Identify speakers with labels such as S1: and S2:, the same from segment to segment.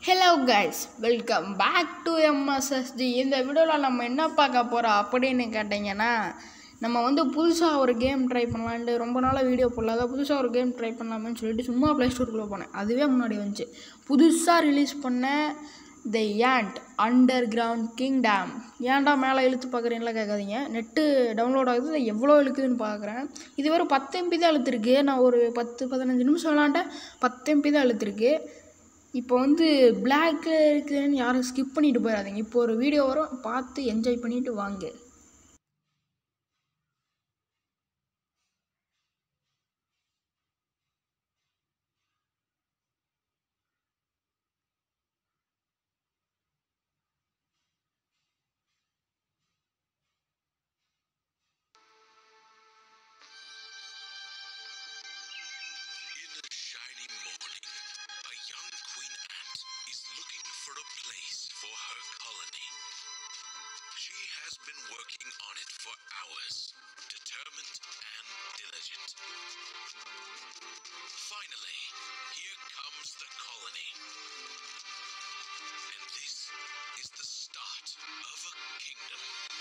S1: Hello guys welcome back to MSST இந்த வீடியோவில் நம்ம என்ன பார்க்க போகிறோம் அப்படின்னு கேட்டிங்கன்னா நம்ம வந்து புதுசாக ஒரு கேம் ட்ரை பண்ணலான்ட்டு ரொம்ப நாளாக வீடியோ போடல அதான் புதுசாக ஒரு கேம் ட்ரை பண்ணலாமேன்னு சொல்லிட்டு சும்மா ப்ளே ஸ்டோருக்குள்ளே போனேன் அதுவே முன்னாடி வந்துச்சு புதுசாக ரிலீஸ் பண்ண the end underground kingdom ஏன்டா மேலே இழுத்து பார்க்குறீங்களா கேட்காதீங்க நெட்டு டவுன்லோட் ஆகுது இது எவ்வளோ இழுக்குதுன்னு பார்க்குறேன் இது வெறும் பத்து எம்பி தான் இழுத்துருக்கு நான் ஒரு பத்து பதினஞ்சு நிமிஷம் விளாண்டேன் பத்து எம்பி தான் இழுத்துருக்கு இப்போ வந்து பிளாக்ல இருக்குதுன்னு யாரும் ஸ்கிப் பண்ணிட்டு போயிடாதீங்க இப்போ ஒரு வீடியோ வரும் பார்த்து என்ஜாய் பண்ணிட்டு வாங்க
S2: In a shiny morning, a young queen ant is looking for a place for her colony. She has been working on it for hours, determined and diligent. Finally, here comes the colony. And this is the start of a kingdom.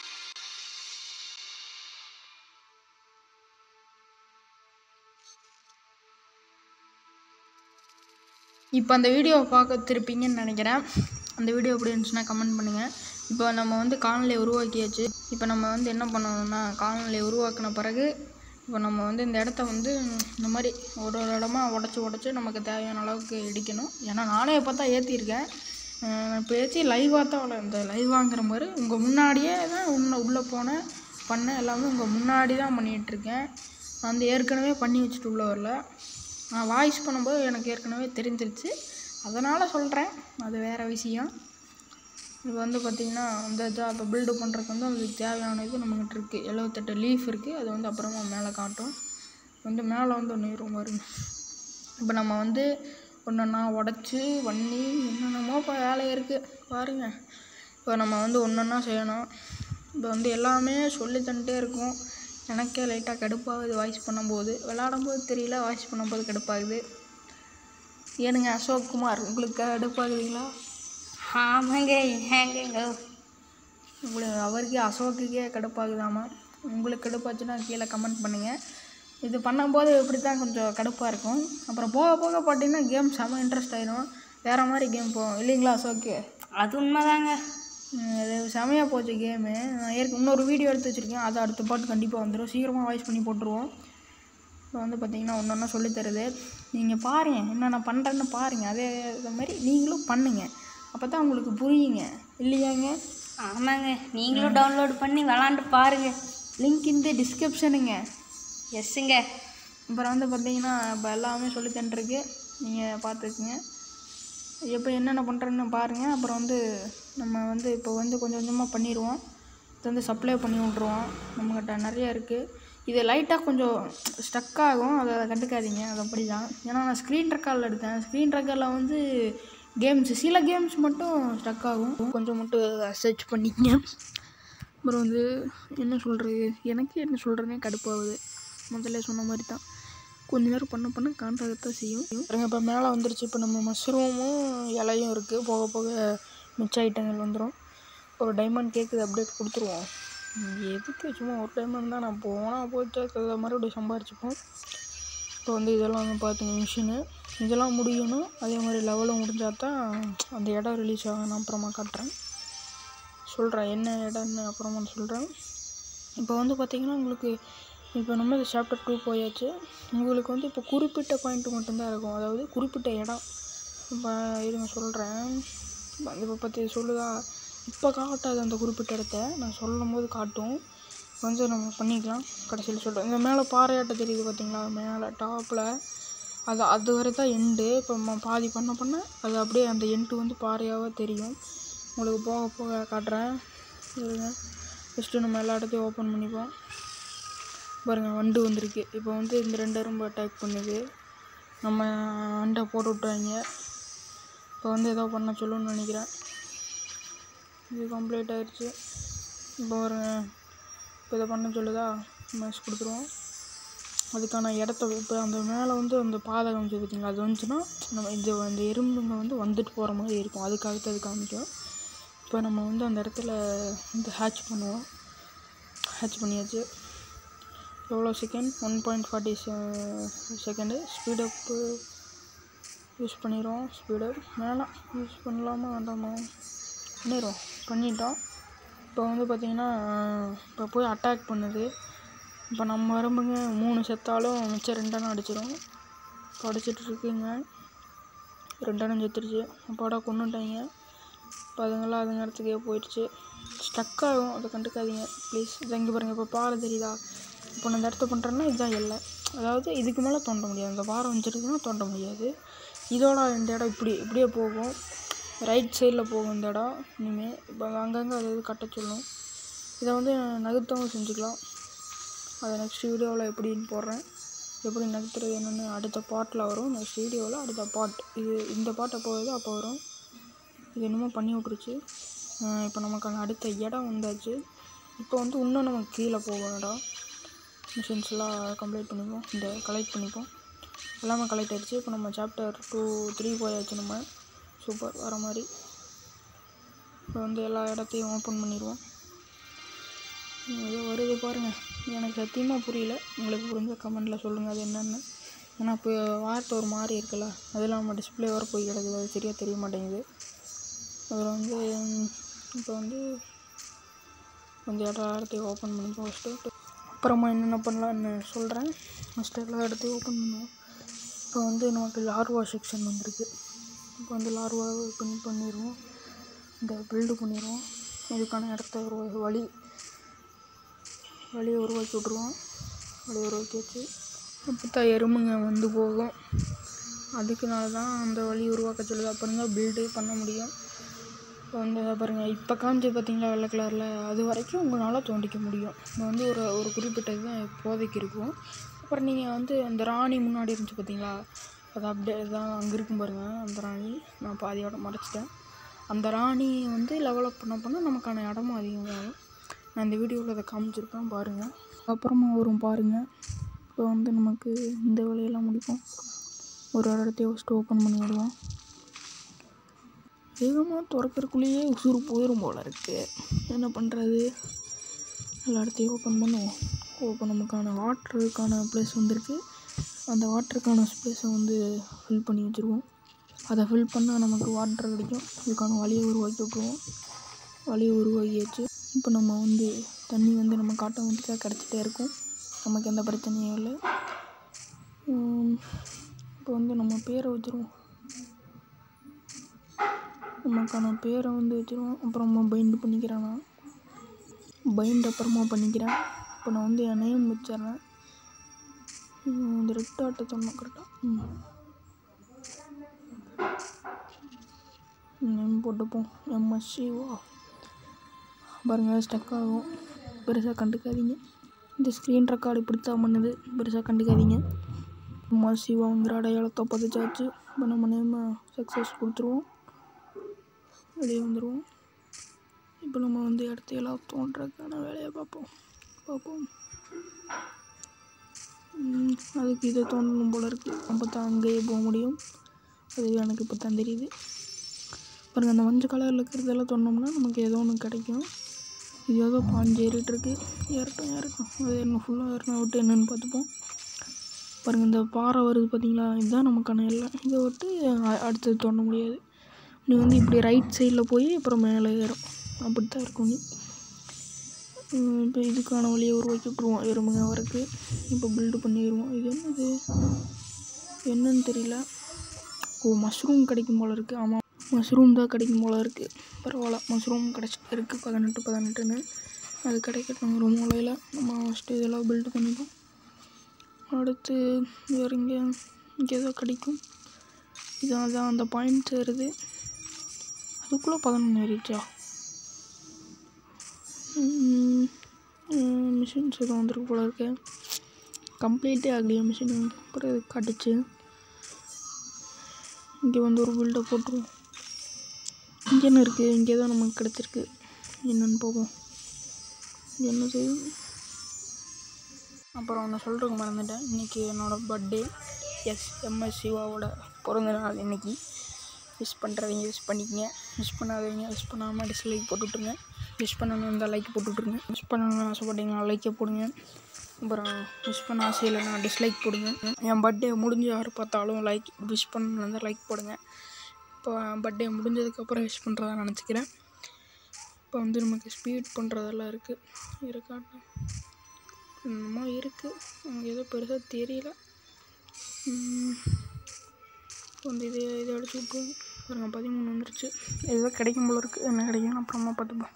S1: இப்போ அந்த வீடியோவை பார்க்க திருப்பீங்கன்னு நினைக்கிறேன் அந்த video எப்படி இருந்துச்சுன்னா comment பண்ணுங்கள் இப்போ நம்ம வந்து காணொலியை உருவாக்கியாச்சு இப்போ நம்ம வந்து என்ன பண்ணணும்னா காணொலியை உருவாக்கின பிறகு இப்போ நம்ம வந்து இந்த இடத்த வந்து இந்த மாதிரி ஒரு ஒரு இடமா உடச்சி உடச்சி நமக்கு தேவையான அளவுக்கு இடிக்கணும் ஏன்னா நானே இப்போ தான் ஏற்றிருக்கேன் இப்போ ஏற்றி லைவாக தான் அவ்வளோ இந்த லைவாங்கிற மாதிரி உங்கள் முன்னாடியே தான் உன்னை உள்ளே போனேன் பண்ணேன் எல்லாமே உங்கள் முன்னாடி தான் பண்ணிகிட்ருக்கேன் நான் வந்து ஏற்கனவே பண்ணி வச்சுட்டு உள்ள வரல நான் வாய்ஸ் பண்ணும்போது எனக்கு ஏற்கனவே தெரிஞ்சிருச்சு அதனால் சொல்கிறேன் அது வேறு விஷயம் இது வந்து பார்த்திங்கன்னா அந்த இதாக இப்போ பில்டு பண்ணுறதுக்கு வந்து அதுக்கு தேவையான இது நம்மக்கிட்ட இருக்குது எழுபத்தெட்டு லீஃப் இருக்குது அது வந்து அப்புறமா மேலே காட்டும் வந்து மேலே வந்து ஒன்று இருக்கும் பாருங்க இப்போ நம்ம வந்து ஒன்றா உடச்சி பண்ணி என்னென்னமோ இப்போ வேலை இருக்குது பாருங்கள் இப்போ நம்ம வந்து ஒன்றா செய்யணும் இப்போ வந்து எல்லாமே சொல்லி தந்துட்டே இருக்கும் எனக்கே லைட்டாக கடுப்பாகுது வாய்ஸ் பண்ணும்போது விளாடும்போது தெரியல வாய்ஸ் பண்ணும்போது கடுப்பாகுது ஏனுங்க அசோக் குமார் உங்களுக்கு கடுப்பாகுதுங்களா
S3: ஆமாங்க ஏங்க
S1: உங்களுக்கு அவருக்கே அசோக்குக்கே கடுப்பாகுதாமா உங்களுக்கு கடுப்பாச்சுன்னா கீழே கமெண்ட் பண்ணுங்கள் இது பண்ணும்போது இப்படி தான் கொஞ்சம் கடுப்பாக இருக்கும் அப்புறம் போக போக பார்த்தீங்கன்னா கேம் செம இன்ட்ரெஸ்ட் ஆயிடும் வேறு மாதிரி கேம் போகும் இல்லைங்களா அசோக்கு
S3: அது உண்மைதாங்க
S1: ம், இது செமையாக போச்சு கேமு நான் ஏற்க இன்னொரு வீடியோ எடுத்து வச்சுருக்கேன் அது அடுத்த பாட்டு கண்டிப்பாக வந்துடும் சீக்கிரமாக வாய்ஸ் பண்ணி போட்டுருவோம் இப்போ வந்து பார்த்தீங்கன்னா ஒன்று ஒன்றா சொல்லித்தருது நீங்கள் பாருங்கள் என்னென்ன பண்ணுறேன்னு பாருங்கள் அதே இது மாதிரி நீங்களும் பண்ணுங்கள் அப்போ தான் உங்களுக்கு புரியுங்க இல்லையாங்க
S3: ஆமாங்க நீங்களும் டவுன்லோட் பண்ணி விளாண்டு பாருங்க
S1: லிங்க் இந்த டிஸ்கிரிப்ஷனுங்க
S3: எஸ்ஸுங்க
S1: அப்புறம் வந்து பார்த்தீங்கன்னா இப்போ எல்லாமே சொல்லி தந்துருக்கு நீங்கள் பார்த்துக்குங்க எப்படி என்னென்ன பண்ணுறேன்னு பாருங்கள் அப்புறம் வந்து நம்ம வந்து இப்போ வந்து கொஞ்சம் கொஞ்சமாக பண்ணிடுவோம் இது வந்து சப்ளை பண்ணி விட்ருவோம் நம்மக்கிட்ட நிறைய இருக்குது இது லைட்டாக கொஞ்சம் ஸ்டக் ஆகும் அதை கண்டுக்காதீங்க அது அப்படி தான் ஏன்னா நான் ஸ்க்ரீன் ரெக்கார்டில் எடுத்தேன் ஸ்க்ரீன் ரெக்கார்டில் வந்து கேம்ஸ் சில கேம்ஸ் மட்டும் ஸ்டக் ஆகும் கொஞ்சம் மட்டும் சர்ச் பண்ணிக்கங்க அப்புறம் வந்து என்ன சொல்கிறது எனக்கு என்ன சொல்கிறதுனே கடுப்பாகுது முதல்ல சொன்ன மாதிரி தான் கொஞ்ச நேரம் பண்ண பண்ண காண்றாகத்தான் செய்யும் பாருங்க இப்போ மேலே வந்துருச்சு இப்போ நம்ம மஷ்ரூமும் இலையும் இருக்குது போக போக மிச்ச ஐட்டங்கள் வந்துடும் ஒரு டைமண்ட் கேக்கு அப்டேட் கொடுத்துருவோம் உம், எதுக்கு சும்மா ஒரு டைமண்ட் தான் நான் போனால் போயிட்டு அதை மறுபடியும் சம்பாரிச்சுப்போம் இப்போ வந்து இதெல்லாம் வந்து பார்த்துங்க மிஷினு இதெல்லாம் முடியணும் அதே மாதிரி லெவலும் முடிஞ்சால் தான் அந்த இடம் ரிலீஸ் ஆகும் நான் அப்புறமா காட்டுறேன் சொல்கிறேன் என்ன இடம்னு அப்புறமா சொல்கிறேன் இப்போ வந்து பார்த்திங்கன்னா உங்களுக்கு இப்போ நம்ம இந்த சாப்டர் டூ போயாச்சு உங்களுக்கு வந்து இப்போ குறிப்பிட்ட பாயிண்ட் மட்டும்தான் இருக்கும் அதாவது குறிப்பிட்ட இடம் இப்போ இருங்க சொல்கிறேன் இப்போ பற்றி சொல்லுதா இப்போ காட்டாது அந்த குறிப்பிட்ட இடத்த நான் சொல்லும் போது காட்டும் வந்து நம்ம பண்ணிக்கலாம் கடைசியில் சொல்கிறேன் இந்த மேலே பாறையாட்ட தெரியுது பார்த்தீங்களா மேலே டாப்பில் அது அது வரை தான் எண்டு இப்போ ம- பாதி பண்ண பண்ண அது அப்படியே அந்த எண்டு வந்து பாறையாகவே தெரியும் உங்களுக்கு போக போக காட்டுறேன் இருங்க ஃபஸ்ட்டு நம்ம எல்லா இடத்தையும் ஓப்பன் பண்ணிப்போம் பாருங்க வண்டு வந்திருக்கு இப்போ வந்து இந்த ரெண்டு ரொம்ப அட்டாக் பண்ணுது நம்ம வண்டை போட்டு விட்டாங்க இப்போ வந்து ஏதோ பண்ண சொல்லுன்னு நினைக்கிறேன் இது கம்ப்ளீட் ஆயிடுச்சு இப்போ பாருங்க இப்போ இதை பண்ண சொல்லுதா மேட்ச் கொடுத்துருவோம் அதுக்கான இடத்த இப்போ அந்த மேலே வந்து அந்த பாதை காமிச்சு பார்த்தீங்களா அது வந்துச்சுன்னா நம்ம இந்த அந்த எறும்புங்க வந்து வந்துட்டு போகிற மாதிரி இருக்கும் அதுக்காகத்தான் அது காமிக்கும் இப்போ நம்ம வந்து அந்த இடத்துல வந்து ஹேட்ச் பண்ணுவோம் ஹேட்ச் பண்ணியாச்சு எவ்வளோ second one point forty second speed up use பண்ணிடுவோம் ஸ்பீடப் மேலே யூஸ் பண்ணலாமா வேண்டாமா பண்ணிடுவோம் பண்ணிட்டோம் இப்போ வந்து பார்த்திங்கன்னா இப்போ போய் அட்டாக் பண்ணுது இப்போ நம்ம வரம்புங்க மூணு செத்தாலும் மிச்சம் ரெண்டெண்ணம் அடிச்சிடும் இப்போ அடிச்சிட்டு இருக்குங்க ரெண்டெண்ணம் செத்துருச்சு அப்பாடா கொண்டுட்டாங்க இப்போ அதுங்கெல்லாம் அதுங்க இடத்துக்கே போயிடுச்சு ஸ்டக் ஆகும் அதை கண்டுக்காதீங்க ப்ளீஸ் இதை இங்கே பாருங்கள் இப்போ பாறை தெரியுதா இப்போ நான் இந்த இடத்த பண்ணுறேன்னா இதுதான் எல்லை அதாவது இதுக்கு மேலே தோண்ட முடியாது இந்த பாறை வந்துருக்குன்னா தோண்ட முடியாது இதோட இந்த இடம் இப்படி இப்படியே போகும் ரைட் சைடில் போகும் இந்த இடம் இனிமேல் இப்போ அங்கங்கே அது இது கட்ட சொல்லும் இதை வந்து நகர்த்தவும் செஞ்சுக்கலாம் அதை நெக்ஸ்ட் வீடியோவில் எப்படின்னு போடுறேன் எப்படி நகர்த்துறது என்னென்னு அடுத்த பாட்டில் வரும் நெக்ஸ்ட் வீடியோவில் அடுத்த பாட் இது இந்த பாட்டு எப்போ வருதோ அப்போ வரும் இது என்னமோ பண்ணி விட்ருச்சு இப்போ நமக்கான அடுத்த இடம் வந்தாச்சு இப்போ வந்து இன்னும் நமக்கு கீழே போகும் இடம் மிஷின்ஸ்லாம் கம்ப்ளீட் பண்ணிப்போம் இந்த கலெக்ட் பண்ணிப்போம் எல்லாமே கலெக்ட் ஆகிடுச்சு இப்போ நம்ம சாப்டர் டூ த்ரீ போயாச்சு நம்ம சூப்பர் வர மாதிரி இப்போ வந்து எல்லா இடத்தையும் ஓப்பன் பண்ணிடுவோம் ஏதோ வருது பாருங்கள் எனக்கு சத்தியமாக புரியல உங்களுக்கு புரிஞ்ச கமெண்டில் சொல்லுங்கள் அது என்னென்னு ஏன்னா இப்போ வார்த்தை ஒரு மாதிரி இருக்குல்ல அதில் நம்ம டிஸ்பிளே வர போய் கிடக்குது அது சரியாக தெரிய மாட்டேங்குது அதில் வந்து இப்போ வந்து கொஞ்சம் எல்லா இடத்தையும் ஓப்பன் பண்ணி ஃபஸ்ட்டு அப்புறமா என்னென்ன பண்ணலான்னு சொல்கிறேன் ஃபஸ்ட்டு எல்லா இடத்தையும் ஓப்பன் பண்ணுவோம் இப்போ வந்து நமக்கு லார்வா செக்ஷன் வந்திருக்கு இப்போ வந்து லார்வா பண்ணி பண்ணிடுவோம் இந்த பில்டு பண்ணிடுவோம் இதுக்கான இடத்த ஒரு வழி வழியை உருவாக்கி விட்ருவோம் வழியை உருவாக்கி வச்சு அப்போ தான் எறும்புங்க வந்து போகும் அதுக்குனால தான் அந்த வழி உருவாக்க சொல்லுது அப்புறம் தான் பில்டு பண்ண முடியும் இப்போ வந்து அதை பாருங்கள் இப்போ காமிச்சு பார்த்தீங்களா வெள்ளை கலரில் அது வரைக்கும் உங்களால் தோண்டிக்க முடியும் இப்போ வந்து ஒரு ஒரு குறிப்பிட்ட இதுதான் இப்போதைக்கு இருக்கும் அப்புறம் நீங்கள் வந்து அந்த ராணி முன்னாடி இருந்துச்சு பார்த்தீங்களா அது அப்படியே தான் அங்கே இருக்கும் பாருங்கள் அந்த ராணி நான் பாதியோட மறைச்சிட்டேன் அந்த ராணி வந்து டெவலப் பண்ண பண்ண நமக்கான இடமும் அதிகமாகும் நான் இந்த வீடியோவில் அதை காமிச்சிருப்பேன் பாருங்கள் அப்புறமா வரும் பாருங்கள் இப்போ வந்து நமக்கு இந்த வேலையெல்லாம் முடிப்போம் ஒரு ஒரு இடத்தையும் ஃபஸ்ட்டு ஓப்பன் பண்ணி விடுவோம் வேகமாக திறக்கறக்குள்ளேயே உசுறு போயிடும் போல் இருக்குது என்ன பண்ணுறது எல்லா இடத்தையும் ஓப்பன் பண்ணுவோம் ஓப்பன் நமக்கான வாட்டருக்கான ப்ளேஸ் வந்திருக்கு அந்த வாட்டருக்கான ஸ்பேஸை வந்து ஃபில் பண்ணி வச்சுருவோம் அதை ஃபில் பண்ணால் நமக்கு வாட்டர் கிடைக்கும் இதுக்கான வழியை உருவாக்கி விட்ருவோம் வழியை உருவாக்கியாச்சு இப்போ நம்ம வந்து தண்ணி வந்து நம்ம ஆட்டோமேட்டிக்காக கிடச்சிட்டே இருக்கும் நமக்கு எந்த பிரச்சனையும் இல்லை உம், இப்போ வந்து நம்ம பேரை வச்சுருவோம் நமக்கான பேரை வந்து வச்சுருவோம் அப்புறமா பைண்ட் பண்ணிக்கிறேன் நான் பைண்ட் அப்புறமா பண்ணிக்கிறேன் இப்போ நான் வந்து என் நேம் வச்சிடுறேன் உம், இந்த ரெட் ஆட்டை சொன்னோம் கரெக்டாக ம் நேம் போட்டுப்போம் எம்எஸ்சிவா பாருங்கள் ஸ்டக் ஆகும் பெருசாக கண்டுக்காதீங்க இந்த ஸ்க்ரீன் ரெக்கார்டு இப்படித்தான் பண்ணுது பெருசாக கண்டுக்காதீங்க எம்எஸ்சிவாங்கிற அடையாளத்தை பதிச்சாச்சு இப்போ நம்ம நேம் சக்ஸஸ் கொடுத்துருவோம் வெளியே வந்துடுவோம் இப்போ நம்ம வந்து இடத்தையெல்லாம் தோன்றதுக்கான வேலையை பார்ப்போம் பார்ப்போம் ம், அதுக்கு இதை தோண்டணும் போல இருக்குது அப்போ தான் அங்கேயே போக முடியும் அது எனக்கு இப்போ தான் தெரியுது பாருங்க அந்த மஞ்சள் கலரில் இருக்கிறதெல்லாம் தோண்டோம்னா நமக்கு ஏதோ ஒன்று கிடைக்கும் இது ஏதோ பாஞ்சு ஏறிட்டு இருக்கு ஏறட்டும் ஏறட்டும் அது என்ன ஃபுல்லாக ஏறினா விட்டு என்னென்னு பார்த்துப்போம் பாருங்கள் இந்த பாறை வருது பார்த்தீங்களா இதுதான் நமக்கான எல்லாம் இதை விட்டு அ- அடுத்தது தோண்ட முடியாது நீ வந்து இப்படி ரைட் சைடில் போய் அப்புறம் மேலே ஏறும் அப்படி தான் இருக்கும் நீ இப்போ இதுக்கான வழியை உருவாக்கி விட்ருவோம் எறும்புங்க வரக்கு இப்போ பில்டு பண்ணிடுவோம் இது என்னது என்னன்னு தெரியல ஓ மஷ்ரூம் கிடைக்கும் போல இருக்குது ஆமாம் மஷ்ரூம் தான் கிடைக்கும் போல இருக்குது பரவாயில்ல மஷ்ரூம் கிடச்சிட்டு இருக்குது பதினெட்டு பதினெட்டுன்னு அது கிடைக்கட்டும் ஒரு மூலையில் நம்ம ஃபஸ்ட்டு இதெல்லாம் பில்டு பண்ணிப்போம் அடுத்து வேறு இங்கே இங்கே ஏதோ கிடைக்கும் இதான் அதான் அந்த பாயிண்ட் சேருது அதுக்குள்ளே பதினொன்று ஏறிச்சா மிஷின்ஸ் எதுவும் வந்திருக்கு போல இருக்கு கம்ப்ளீட்டே ஆகலையா மிஷின் அப்புறம் இது கடிச்சு இங்கே வந்து ஒரு பில்டை போட்டுருவோம் இங்கே என்ன இருக்குது இங்கே தான் நமக்கு கிடச்சிருக்கு என்னன்னு போவோம் என்னது அப்புறம் ஒன்று சொல்கிறதுக்கு மறந்துட்டேன் இன்றைக்கி என்னோடய பர்த்டே எஸ் எம்எஸ் சிவாவோட பிறந்த நாள் இன்னைக்கு விஷ் பண்ணுறவங்க விஷ் பண்ணிக்கங்க விஷ் பண்ணாதவங்க விஷ் பண்ணாமல் டிஸ்லைக் போட்டுவிட்ருங்க விஷ் பண்ணணும் இருந்தால் லைக் போட்டுவிட்ருங்க விஷ் பண்ணணும்னு ஆசைப்பட்டீங்கன்னா லைக்கே போடுங்க அப்புறம் விஷ் பண்ண ஆசை இல்லைன்னா டிஸ்லைக் போடுங்க என் பர்த்டே முடிஞ்சு யார் பார்த்தாலும் லைக் விஷ் பண்ணணும் இருந்தால் லைக் போடுங்க இப்போ பர்த்டே முடிஞ்சதுக்கப்புறம் விஷ் பண்ணுறதா நினச்சிக்கிறேன் இப்போ வந்து நமக்கு ஸ்பீட் பண்ணுறதெல்லாம் இருக்குது இருக்காட்டு என்னமோ இருக்குது எனக்கு எதுவும் பெருசாக தெரியல உம், இப்போ வந்து இதே இதை அடிச்சு விட்ருவோம் பாருங்க பதிமூணு வந்துருச்சு ஏதோ கிடைக்கும் போல இருக்குது என்ன கிடைக்கும் அப்புறமா பார்த்துப்போம்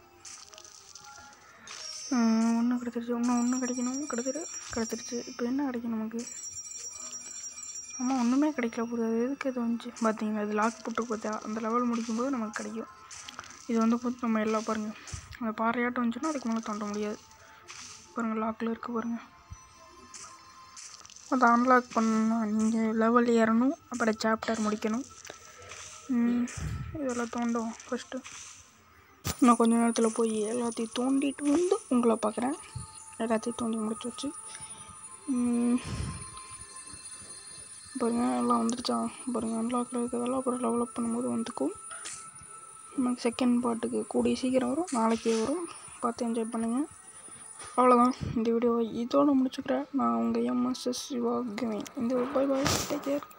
S1: ஒன்று கிடச்சிருச்சு இன்னும் ஒன்று கிடைக்கணும் கிடச்சிரு கிடச்சிருச்சு இப்போ என்ன கிடைக்கும் நமக்கு ஆமா ஒன்றுமே கிடைக்கல போகுது அது எதுக்கு இது வந்துச்சு பார்த்தீங்களா இது லாக் போட்டு பார்த்தா அந்த லெவல் முடிக்கும்போது நமக்கு கிடைக்கும் இது வந்து பார்த்து நம்ம எல்லாம் பாருங்கள் அந்த பாறையாட்டம் வந்துச்சுன்னா அதுக்கு மேலே தாண்ட முடியாது பாருங்கள் லாக்கில் இருக்குது பாருங்கள் அதை அன்லாக் பண்ணணும் நீங்கள் லெவல் ஏறணும் அப்புறம் சாப்டர் முடிக்கணும் ம், இதெல்லாம் தோண்டும் ஃபஸ்ட்டு இன்னும் கொஞ்ச நேரத்தில் போய் எல்லாத்தையும் தோண்டிட்டு வந்து உங்களை பார்க்குறேன் எல்லாத்தையும் தோண்டி முடிச்சு வச்சு ம், பாருங்க எல்லாம் வந்துருச்சா பாருங்கள் அன்லாக்கில் இருக்கிறதெல்லாம் அப்புறம் டெவலப் பண்ணும்போது வந்துக்கும் நமக்கு செகண்ட் பார்ட்டுக்கு கூடிய சீக்கிரம் வரும் நாளைக்கே வரும் பார்த்து என்ஜாய் பண்ணுங்கள் அவ்வளோதான் இந்த வீடியோவை இதோட முடிச்சுக்கிறேன் நான் உங்கள் எம்எஸ்எஸ் சிவா கேமிங் இந்த பை பாய் டேக் கேர்